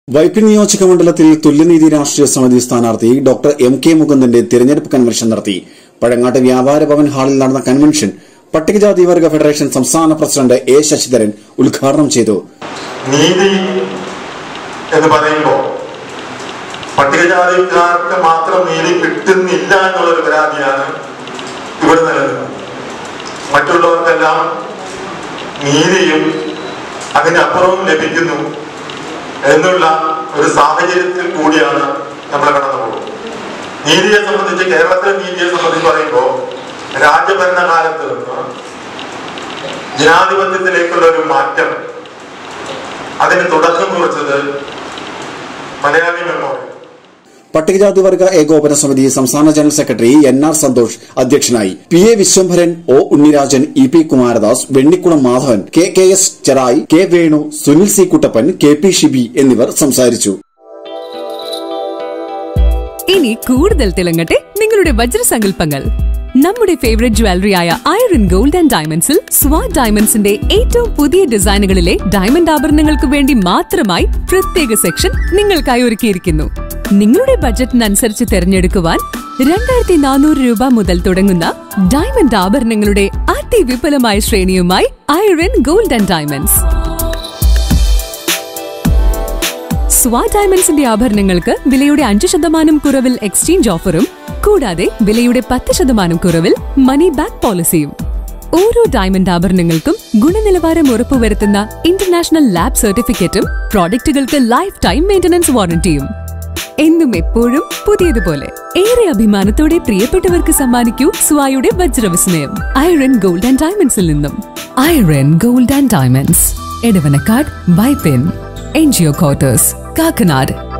വൈപ്പിൻ നിയോജക മണ്ഡലത്തിൽ തുല്യനീതി രാഷ്ട്രീയ സമിതി സ്ഥാനാർത്ഥി ഡോക്ടർ എം കെ മുകുന്ദന്റെ തിരഞ്ഞെടുപ്പ് കൺവെൻഷൻ നടത്തി പഴങ്ങാട്ട് വ്യാപാര ഭവൻ ഹാളിൽ നടന്ന കൺവെൻഷൻ പട്ടികജാതി വർഗ ഫെഡറേഷൻ സംസ്ഥാന പ്രസിഡന്റ് എ ശശിധരൻ ഉദ്ഘാടനം ചെയ്തു നീതി എന്ന് പറയുമ്പോൾ പട്ടികജാതിക്കാർക്ക് മാത്രം നീതി കിട്ടുന്നില്ല എന്നുള്ളൊരു പരാതിയാണ് ഇവിടെ നിലനിൽക്കുന്നത് മറ്റുള്ളവർക്കെല്ലാം നീതിയും അതിനപ്പുറവും ലഭിക്കുന്നു എന്നുള്ള ഒരു സാഹചര്യത്തിൽ കൂടിയാണ് നമ്മൾ കടന്നു പോകുന്നത് നീതിയെ സംബന്ധിച്ച് കേരളത്തിലെ നീതിയെ സംബന്ധിച്ച് പറയുമ്പോൾ രാജ്യഭരണകാലത്ത് നിന്ന് ജനാധിപത്യത്തിലേക്കുള്ള ഒരു മാറ്റം അതിന് തുടക്കം കുറിച്ചത് മലയാളി മെമ്മോറിയൽ പട്ടികജാതി വർഗ ഏകോപന സമിതി സംസ്ഥാന general secretary N R Santhosh അധ്യക്ഷനായി P A Viswambharan O Unnirajan E P Kumaradas Vennikkulam Madhavan K K S Cherai K Venu Sunil C Kuttappan K P Shibi എന്നിവർ സംസാരിച്ചു ഇനി കൂടുതൽ തിളങ്ങട്ടെ നിങ്ങളുടെ വജ്രസങ്കല്പങ്ങൾ നമ്മുടെ ഫേവറേറ്റ് ജ്വല്ലറി ആയ ഐറൻ ഗോൾഡ് ആൻഡ് ഡയമണ്ട്സിൽ സ്വാഡ് ഡയമണ്ട്സിന്റെ ഏറ്റവും പുതിയ ഡിസൈനുകളിലെ ഡയമണ്ട് ആഭരണങ്ങൾക്ക് വേണ്ടി മാത്രമായി പ്രത്യേക സെക്ഷൻ നിങ്ങൾക്കായി ഒരുക്കിയിരിക്കുന്നു നിങ്ങളുടെ ബജറ്റിനനുസരിച്ച് തിരഞ്ഞെടുക്കുവാൻ രണ്ടായിരത്തി നാനൂറ് രൂപ മുതൽ തുടങ്ങുന്ന ഡയമണ്ട് ആഭരണങ്ങളുടെ അതിവിപുലമായ ശ്രേണിയുമായി Iran gold and diamonds Swa ഡയമണ്ട്സിന്റെ ആഭരണങ്ങൾക്ക് വിലയുടെ അഞ്ച് ശതമാനം കുറവിൽ എക്സ്ചേഞ്ച് ഓഫറും കൂടാതെ വിലയുടെ പത്ത് ശതമാനം കുറവിൽ മണി ബാക്ക് പോളിസിയും ഓരോ ഡയമണ്ട് ആഭരണങ്ങൾക്കും ഗുണനിലവാരം ഉറപ്പുവരുത്തുന്ന ഇന്റർനാഷണൽ ലാബ് സർട്ടിഫിക്കറ്റും പ്രോഡക്റ്റുകൾക്ക് ലൈഫ് ടൈം മെയിന്റനൻസ് വാറന്റിയും എന്നും എപ്പോഴും പുതിയതുപോലെ ഏറെ അഭിമാനത്തോടെ പ്രിയപ്പെട്ടവർക്ക് സമ്മാനിക്കൂ സ്വായുടെ വജ്രവിസ്മയം ഐറൻ ഗോൾഡ് ആൻഡ് ഡയമണ്ട്സിൽ നിന്നും Iran gold and diamonds Edavanakkad Vypin NGO quarters Kakkanad